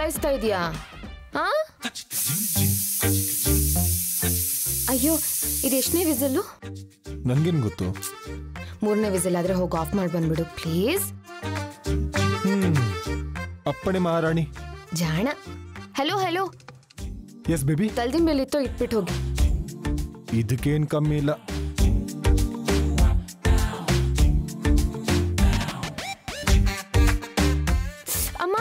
ಚುಡಾಯಿಸ್ತಾ ಇದೀಯಾ ಹಾ ಅಯ್ಯೋ ಇದು ಎಷ್ಟನೇ ವಿಸಲ್ಲು ನನ್ಗೇನ್ ಗೊತ್ತು ಮೂರನೇ ವಿಸಲ್ ಆದ್ರೆ ಹೋಗಿ ಆಫ್ ಮಾಡಿ ಬಂದ್ಬಿಡು ಪ್ಲೀಸ್ ಹ್ಮ್ ಅಪ್ಪಣೆ ಮಹಾರಾಣಿ ಜಾಣ ಹಲೋ ಹಲೋ ಎಸ್ ಬೇಬಿ ತಲ್ದಿನ ಮೇಲಿತ್ತೋ ಇಟ್ಬಿಟ್ಟು ಹೋಗಿ ಇದಕ್ಕೇನ್ ಕಮ್ಮಿ ಇಲ್ಲ ಅಮ್ಮ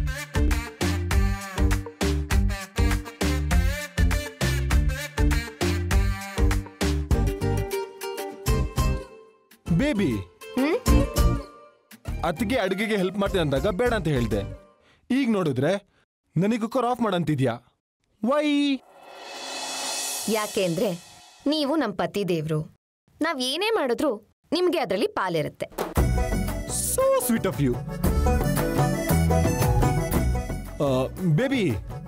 ಬೇಬಿ ಹ್ಮ್ ಅತ್ತಿಗೆ ಅಡುಗೆಗೆ ಹೆಲ್ಪ್ ಮಾಡ್ತೀನಿ ಅಂದಾಗ ಬೇಡ ಅಂತ ಹೇಳ್ದೆ ಈಗ ನೋಡಿದ್ರೆ ನನಗೆ ಕುಕ್ಕರ್ ಆಫ್ ಮಾಡಂತಿದ್ಯಾ ವೈ ಯಾಕೆ ಅಂದ್ರೆ ನೀವು ನಮ್ಮ ಪತಿ ದೇವ್ರು ನಾವ್ ಏನೇ ಮಾಡಿದ್ರು ನಿಮ್ಗೆ ಅದರಲ್ಲಿ ಪಾಲಿರುತ್ತೆ so sweet of you baby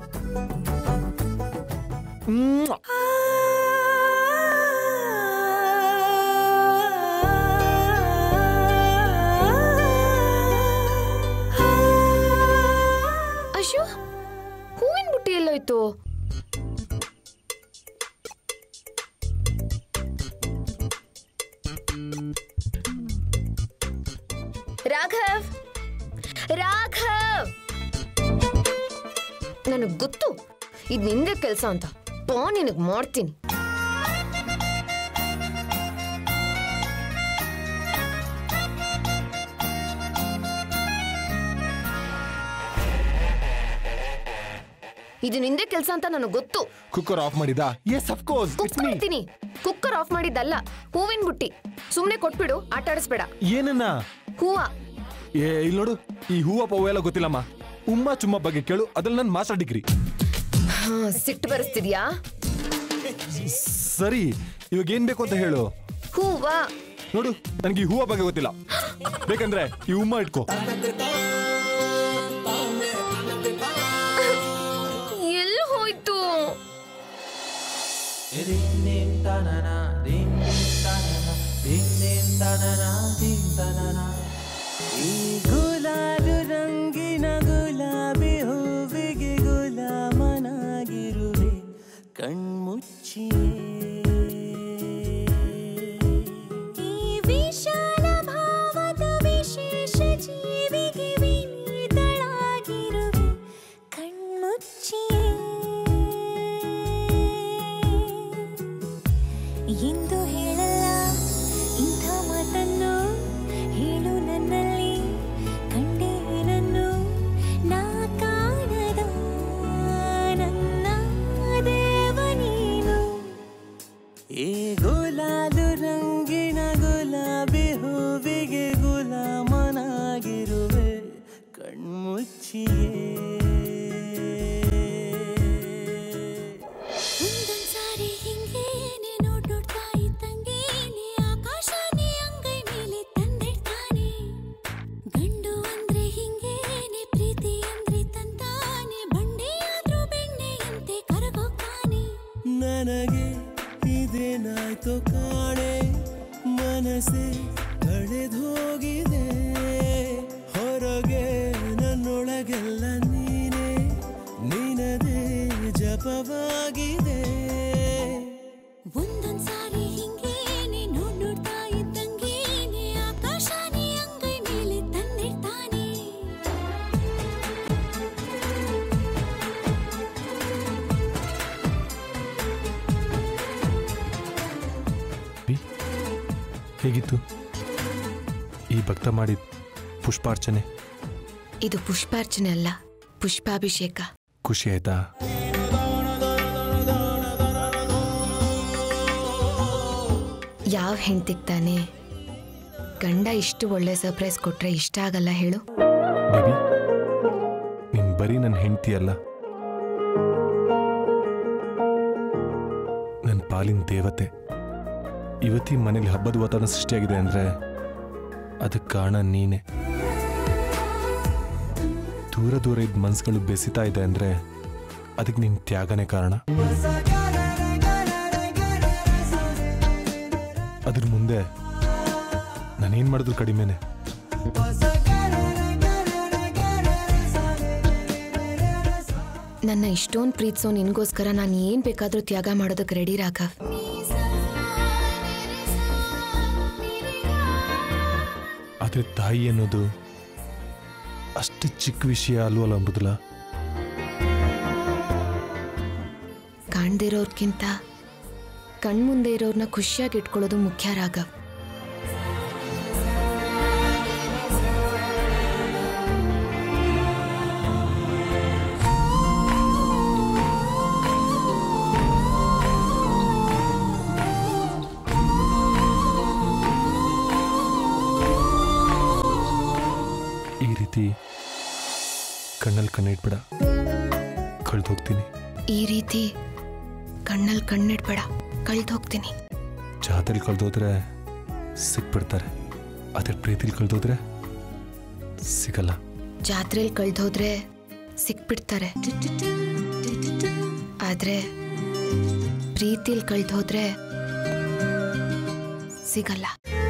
Ashu ಹೂವಿನ ಬುಟ್ಟಿ ಎಲ್ಲೋಯ್ತು ರಾಘವ್ ರಾಘವ್ ನನಗ್ ಗೊತ್ತು ಇದು ನಿಂದೆ ಕೆಲಸ ಅಂತ ಪೋ ನಿನಗ್ ಮಾಡ್ತೀನಿ ಇದು ನಿಂದೆ ಕೆಲಸ ಅಂತ ನನಗೆ ಗೊತ್ತು ಕುಕ್ಕರ್ ಆಫ್ ಮಾಡಿದಾ yes of course cook it's me ಮಾಡ್ತೀನಿ ಕುಕ್ಕರ್ ಆಫ್ ಮಾಡಿದ್ದಲ್ಲ ಹೂವಿನ ಬುಟ್ಟಿ ಸುಮ್ನೆ ಕೊಟ್ಬಿಡು ಆಟ ಆಡಿಸ್ಬೇಡ ಏನನ್ನ ಹೂವ ಏ ಇಲ್ಲಿ ನೋಡು ಈ ಹೂವ ಪವ್ವ ಎಲ್ಲ ಗೊತ್ತಿಲ್ಲಮ್ಮ ಉಮ್ಮ ಚುಮ್ಮ ಬಗ್ಗೆ ಕೇಳು ಅದ್ರಲ್ಲಿ ನನ್ನ ಮಾಸ್ಟರ್ ಡಿಗ್ರಿ ಹಾ, ಸಿಟ್ಟು ಬರೆಸ್ತಿದ್ಯಾ ಸರಿ ಇವಾಗ ಏನ್ ಬೇಕು ಅಂತ ಹೇಳು ಹೂವ ನೋಡು ನನಗೆ ಈ ಹೂವ ಬಗ್ಗೆ ಗೊತ್ತಿಲ್ಲ ಬೇಕಂದ್ರೆ ಈ ಉಮ್ಮ ಇಟ್ಕೋ ಎಲ್ಲಿ ಹೋಯ್ತು ಈ ಗುಲಾಬಿ ರಂಗಿನ ಗುಲಾಬಿ ಹೂವಿಗೆ ಗುಲಾಮನಾಗಿರುವೆ ಕಣ್ಮುಚ್ಚಿಯೇ ಈ ವಿಶಾಲ ಭಾವದ ವಿಶೇಷ ಜೀವಿಗೆ ವಿನೀತಳಾಗಿರುವೆ ಕಣ್ಮುಚ್ಚಿಯೇ ಎಂದು ಹೇಳಲ್ಲ ಇಂಥ ಮಾತನ್ನು ಹೇಳು ನನ್ನಲ್ಲಿ ಕಂಡೆ ಏನನ್ನು ನಾ ಕಾಣದ ನನ್ನ ದೇವ ನೀನು ಈ ಗುಲಾಲು ರಂಗಿನ ಗುಲಾಬಿ ಹೂವಿಗೆ ಗುಲಾಮನಾಗಿರುವೆ ಕಣ್ಮುಚ್ಚಿಯೇ ಒಂದೊಂದ್ಸಾರಿ ಹಿಂಗೇನೆ ನೋಡ್ ನೋಡ್ತಾ ಇದ್ದಂಗೇನೆ ಆಕಾಶನೇ ಅಂಗೈ ಮೇಲೆ ತಂದಿಡ್ತಾನೆ ಗಂಡು ಅಂದ್ರೆ ಹಿಂಗೇನೆ ಪ್ರೀತಿ ಅಂದ್ರೆ ತಂತಾನೆ ಬಂಡೆ ಆದ್ರೂ ಬೆಣ್ಣೆಯಂತೆ ಕರಗೋಗ್ತಾನೆ ನನಗೆ ಇದೇನಾಯ್ತು ಕಾಣೆ ಮನಸ್ಸೇ ಕಳೆದೋಗಿದೆ ಹೊರಗೆ ನನ್ನೊಳಗೆಲ್ಲ ನೀನೆ ನಿನದೇ ಜಪವಾಗಿದೆ ಒಂದೊಂದ್ಸಾರಿ ಹಿಂಗೇನೆ ನೋಡ್ ನೋಡ್ತಾ ಇದ್ದಂಗೇನೆ ಆಕಾಶನೇ ಅಂಗೈ ಮೇಲೆ ತಂದಿಡ್ತಾನೆ ಹೇಗಿತ್ತು ಈ ಭಕ್ತ ಮಾಡಿದ ಪುಷ್ಪಾರ್ಚನೆ ಇದು ಪುಷ್ಪಾರ್ಚನೆ ಅಲ್ಲ ಪುಷ್ಪಾಭಿಷೇಕ ಖುಷಿ ಆಯ್ತಾ ಯಾವ ಹೆಂಡ್ತಿಗ್ ತಾನೆ ಗಂಡ ಇಷ್ಟು ಒಳ್ಳೆ ಸರ್ಪ್ರೈಸ್ ಕೊಟ್ರೆ ಇಷ್ಟ ಆಗಲ್ಲ ಹೇಳು ಬೇಬಿ ನೀನ್ ಬರೀ ನನ್ನ ಹೆಂಡತಿ ಅಲ್ಲ ನನ್ನ ಪಾಲಿನ ದೇವತೆ ಇವತ್ತಿ ಮನೇಲಿ ಹಬ್ಬದ ವಾತಾವರಣ ಸೃಷ್ಟಿಯಾಗಿದೆ ಅಂದ್ರೆ ಅದಕ್ಕೆ ಕಾರಣ ನೀನೆ ದೂರ ದೂರ ಇದ್ದ ಮನ್ಸುಗಳು ಬೆಸಿತಾ ಇದೆ ಅಂದ್ರೆ ಅದಕ್ಕೆ ನಿನ್ ತ್ಯಾಗನೇ ಕಾರಣ ಅದ್ರ ಮುಂದೆ ನಾನೇನ್ ಮಾಡಿದ್ರು ಕಡಿಮೆನೆ ನನ್ನ ಇಷ್ಟೊಂದು ಪ್ರೀತಿಸೋ ನಿನಗೋಸ್ಕರ ನಾನು ಏನು ಬೇಕಾದರೂ ತ್ಯಾಗ ಮಾಡೋದಕ್ಕೆ ರೆಡಿ ರಾಘವ್ ಆದ್ರೆ ತಾಯಿ ಅನ್ನೋದು ಅಷ್ಟು ಚಿಕ್ಕ ವಿಷಯ ಅಲ್ವಲ್ಲ ಅಂಬುದಲ್ಲ ಕಾಣ್ದಿರೋರ್ಕಿಂತ ಕಣ್ಮುಂದೆ ಇರೋರ್ನ ಖುಷಿಯಾಗಿ ಇಟ್ಕೊಳ್ಳೋದು ಮುಖ್ಯ ರಾಘವ್ ಈ ರೀತಿ ಕಣ್ಣಲ್ಲಿ ಕಣ್ಣಿಟ್ಬಿಡ ಕಳ್ದು ಹೋಗ್ತೀನಿ ಈ ರೀತಿ ಕಣ್ಣಲ್ಲಿ ಕಣ್ಣಿಡ್ಬೇಡ ಕಳ್ದು ಹೋಗ್ತೀನಿ ಜಾತ್ರೆಲಿ ಕಳ್ದೋದ್ರೆ ಸಿಕ್ಬಿಡ್ತಾರೆ ಅದ್ರ ಪ್ರೀತಿಲಿ ಕಳ್ದೋದ್ರೆ ಸಿಗಲ್ಲ ಜಾತ್ರೆಲಿ ಕಳ್ದೋದ್ರೆ ಸಿಕ್ಬಿಡ್ತಾರೆ ಆದ್ರೆ ಪ್ರೀತಿಲ್ ಕಳ್ದೋದ್ರೆ ಸಿಗಲ್ಲ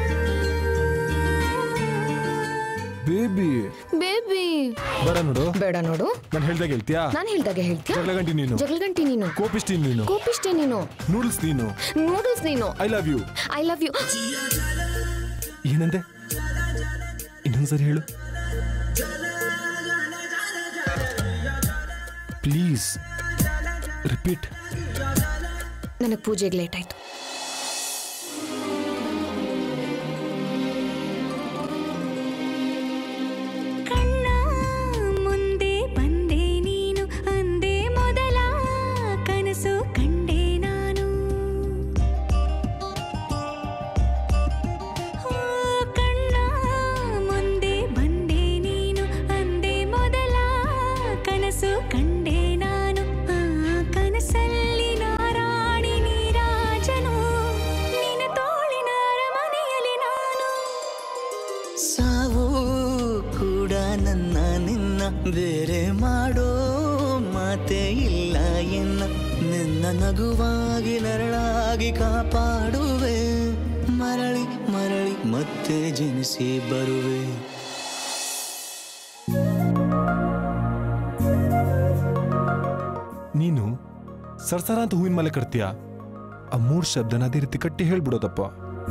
ಬೇಬಿ ಬೇಬಿ ಬರ ನೋಡು ಬೇಡ ನೋಡು ನಾನು ಹೇಳ್ದಾಗ ಹೇಳ್ತೀಯಾ ನಾನು ಹೇಳ್ದಾಗೆ ಹೇಳ್ತೀಯ ಜಗಳಗಂಟಿ ನೀನು ಜಗಳಗಂಟಿ ನೀನು ಕೋಪಿಸ್ಟಿ ನೀನು ಕೋಪಿಷ್ಟೇ ನೀನು ನೂಡಲ್ಸ್ ನೀನು ನೂಡಲ್ಸ್ ನೀನು I love you I love you ಏನಂದೆ ಇನ್ನೊಂದ್ಸರಿ ಹೇಳು ಪ್ಲೀಸ್ ರಿಪೀಟ್ ನನಗೆ ಪೂಜೆಗೆ ಲೇಟ್ ಆಯ್ತು ಕಣ್ಣ ಮುಂದೆ ಬಂದೆ ನೀನು ಅಂದೆ ಮೊದಲ ಕನಸು ಕಂಡೆ ನಾನು ಆ, ಕಣ್ಣ ಮುಂದೆ ಬಂದೆ ನೀನು ಅಂದೆ ಮೊದಲ ಕನಸು ಕಂಡೆ ನಾನು ಆ ಕನಸಲ್ಲಿ ನಾರಾಣಿ ನೀರಾಜನು ನಿನ್ನ ತೋಳಿನ ಅರಮನೆಯಲ್ಲಿ ನಾನು ಸಾವು ಕೂಡ ನನ್ನ ನಿನ್ನ ಬೇರೆ ಮಾಡೋ ಮಾತೇ ಇಲ್ಲ ಎನ್ನ ನಿನ್ನ ನಗುವಾಗಿ ನರಳಾಗಿ ಕಾಪಾಡುವೆ ಮರಳಿ ಮರಳಿ ಮತ್ತೆ ಜನಿಸಿ ಬರುವೆ ನೀನು ಸರ್ಸರ ಅಂತ ಹೂವಿನ ಮೇಲೆ ಕಟ್ತೀಯ ಆ ಮೂರ್ ಶಬ್ದನ ಅದೇ ರೀತಿ ಕಟ್ಟಿ ಹೇಳ್ಬಿಡೋದಪ್ಪ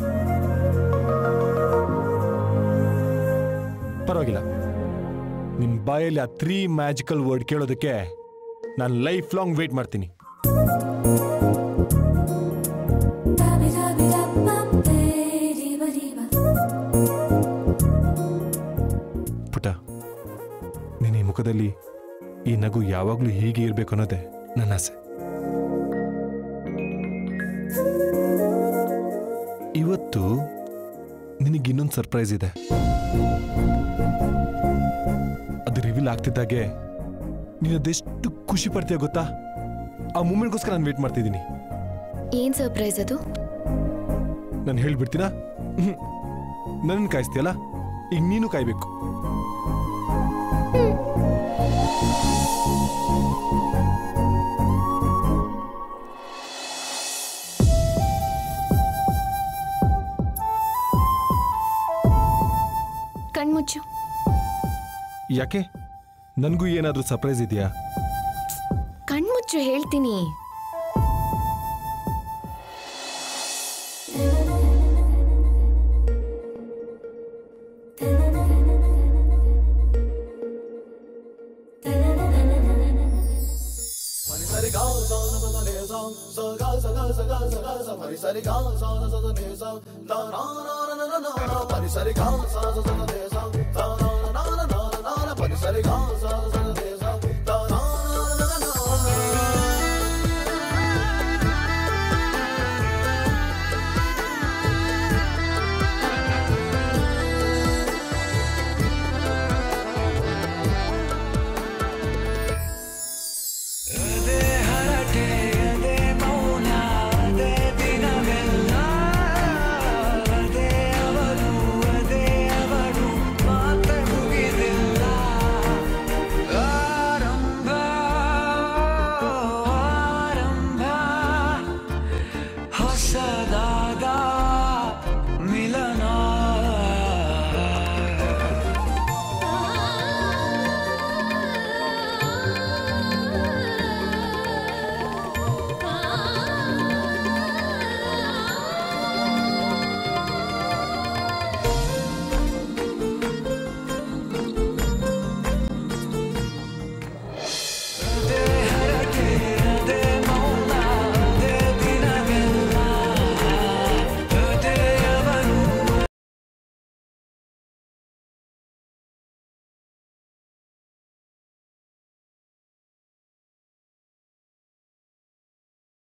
ಪರವಾಗಿಲ್ಲ ನಿನ್ ಬಾಯಲ್ಲಿ ಆ ತ್ರೀ ಮ್ಯಾಜಿಕಲ್ ವರ್ಡ್ ಕೇಳೋದಕ್ಕೆ ನಾನು ಲೈಫ್ ಲಾಂಗ್ ವೇಟ್ ಮಾಡ್ತೀನಿ ಪುಟ ನಿನ್ನ ಈ ಮುಖದಲ್ಲಿ ಈ ನಗು ಯಾವಾಗಲೂ ಹೀಗೆ ಇರಬೇಕು ಅನ್ನೋದೇ ನನ್ನ ಆಸೆ ಇವತ್ತು ನಿನಗೆ ಇನ್ನೊಂದು ಸರ್ಪ್ರೈಸ್ ಇದೆ ಅದು ರಿವೀಲ್ ಆಗ್ತಿದ್ದಾಗೆ ನೀನು ಅದೆಷ್ಟು ಖುಷಿ ಪಡ್ತೀಯ ಗೊತ್ತಾ ಆ ಮೂಮೆಂಟ್ಗೋಸ್ಕರ ನಾನು ವೇಟ್ ಮಾಡ್ತಿದ್ದೀನಿ ಏನ್ ಸರ್ಪ್ರೈಸ್ ಅದು ನಾನು ಹೇಳ್ಬಿಡ್ತೀನಾ ನನ್ನ ಕಾಯಿಸ್ತೀಯಲ್ಲ ಈಗ ನೀನು ಕಾಯ್ಬೇಕು ಕಣ್ಮುಚ್ಚು ಯಾಕೆ ನನಗೂ ಏನಾದರೂ ಸರ್ಪ್ರೈಸ್ ಇದೆಯಾ ಕಣ್ಮುಚ್ಚು ಹೇಳ್ತೀನಿ ಸರಿ